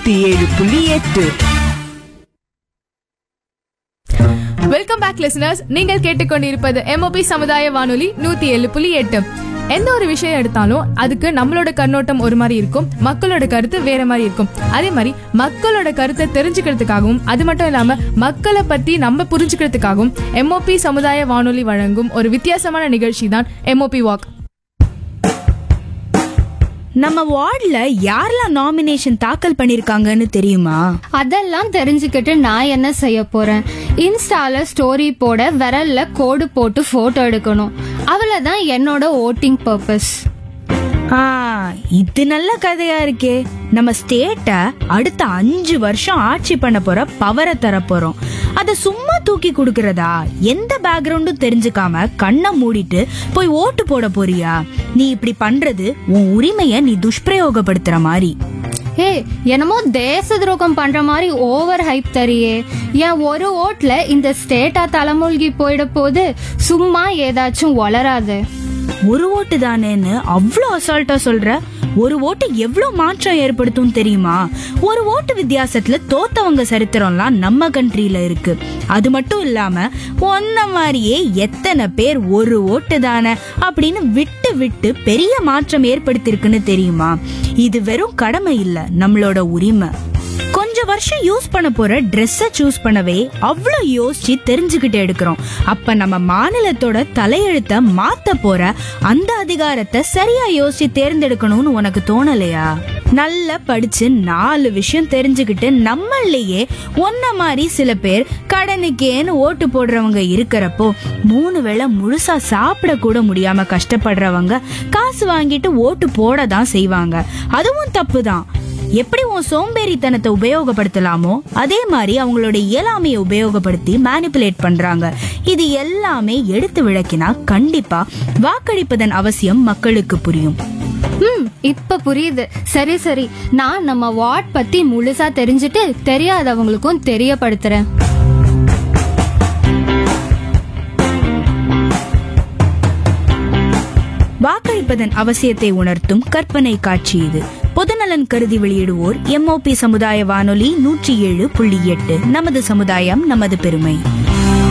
நூத்தி ஏழு புள்ளி எட்டு வெல்கம் பேக் லிசனர்ஸ் நீங்கள் கேட்டுக்கொண்டிருப்பது எம்ஓபி சமுதாய வானொலி நூத்தி ஏழு புள்ளி எட்டு எந்த ஒரு விஷயம் எடுத்தாலும் அதுக்கு நம்மளோட கண்ணோட்டம் ஒரு மாதிரி இருக்கும் மக்களோட கருத்து வேற மாதிரி இருக்கும் அதே மாதிரி மக்களோட கருத்தை தெரிஞ்சுக்கிறதுக்காகவும் அது மட்டும் இல்லாம மக்களை பத்தி நம்ம புரிஞ்சுக்கிறதுக்காகவும் எம்ஓபி சமுதாய வானொலி வழங்கும் ஒரு வித்தியாசமான நிகழ்ச்சி தான் எம்ஓபி வாக் நம்ம வார்டுல யாரெல்லாம் நாமினேஷன் தாக்கல் பண்ணிருக்காங்கன்னு தெரியுமா அதெல்லாம் தெரிஞ்சுக்கிட்டு நான் என்ன செய்ய போறேன் இன்ஸ்டால ஸ்டோரி போட விரல்ல கோடு போட்டு போட்டோ எடுக்கணும் அவ்வளவுதான் என்னோட ஓட்டிங் பர்பஸ் ஆ இது நல்ல கதையா இருக்கே நம்ம ஸ்டேட்ட அடுத்த அஞ்சு வருஷம் ஆட்சி பண்ண போற பவரை தர போறோம் அத சும்மா தூக்கி கொடுக்கறதா எந்த பேக்ரவுண்டும் தெரிஞ்சுக்காம கண்ணை மூடிட்டு போய் ஓட்டு போட போறியா நீ இப்படி பண்றது உன் உரிமைய நீ துஷ்பிரயோகப்படுத்துற மாதிரி ஏய் என்னமோ தேச துரோகம் பண்ற மாதிரி ஓவர் ஹைப் தரியே என் ஒரு ஓட்ல இந்த ஸ்டேட்டா தலைமூழ்கி போயிட போது சும்மா ஏதாச்சும் வளராது ஒரு ஓட்டு தானேன்னு அவ்வளோ அசால்ட்டா சொல்ற ஒரு ஓட்டு எவ்வளவு மாற்றம் ஏற்படுத்தும் தெரியுமா ஒரு ஓட்டு வித்தியாசத்துல தோத்தவங்க சரித்திரம்லாம் நம்ம கண்ட்ரில இருக்கு அது மட்டும் இல்லாம ஒன்ன மாதிரியே எத்தனை பேர் ஒரு ஓட்டு தானே அப்படின்னு விட்டு விட்டு பெரிய மாற்றம் ஏற்படுத்தியிருக்குன்னு தெரியுமா இது வெறும் கடமை இல்ல நம்மளோட உரிமை கொஞ்ச வருஷம் யூஸ் பண்ண போற ட்ரெஸ்ஸ சூஸ் பண்ணவே அவ்வளவு யோசிச்சு தெரிஞ்சுக்கிட்டு எடுக்கிறோம் அப்ப நம்ம மாநிலத்தோட தலையெழுத்த மாத்த போற அந்த அதிகாரத்தை சரியா யோசிச்சு தேர்ந்தெடுக்கணும்னு உனக்கு தோணலையா நல்லா படிச்சு நாலு விஷயம் தெரிஞ்சுக்கிட்டு நம்மளையே ஒன்ன மாதிரி சில பேர் கடனுக்கேன்னு ஓட்டு போடுறவங்க இருக்கிறப்போ மூணு வேளை முழுசா சாப்பிட கூட முடியாம கஷ்டப்படுறவங்க காசு வாங்கிட்டு ஓட்டு போட தான் செய்வாங்க அதுவும் தப்பு தான் எப்படி உன் சோம்பேறித்தனத்தை உபயோகப்படுத்தலாமோ அதே மாதிரி அவங்களோட இயலாமையை உபயோகப்படுத்தி மேனிப்புலேட் பண்றாங்க இது எல்லாமே எடுத்து விளக்கினா கண்டிப்பா வாக்களிப்பதன் அவசியம் மக்களுக்கு புரியும் ம் இப்ப புரியுது சரி சரி நான் நம்ம வார்ட் பத்தி முழுசா தெரிஞ்சுட்டு தெரியாதவங்களுக்கும் தெரியப்படுத்துறேன் வாக்களிப்பதன் அவசியத்தை உணர்த்தும் கற்பனை காட்சி இது பொதுநலன் கருதி வெளியிடுவோர் எம்ஓபி சமுதாய வானொலி நூற்றி ஏழு புள்ளி எட்டு நமது சமுதாயம் நமது பெருமை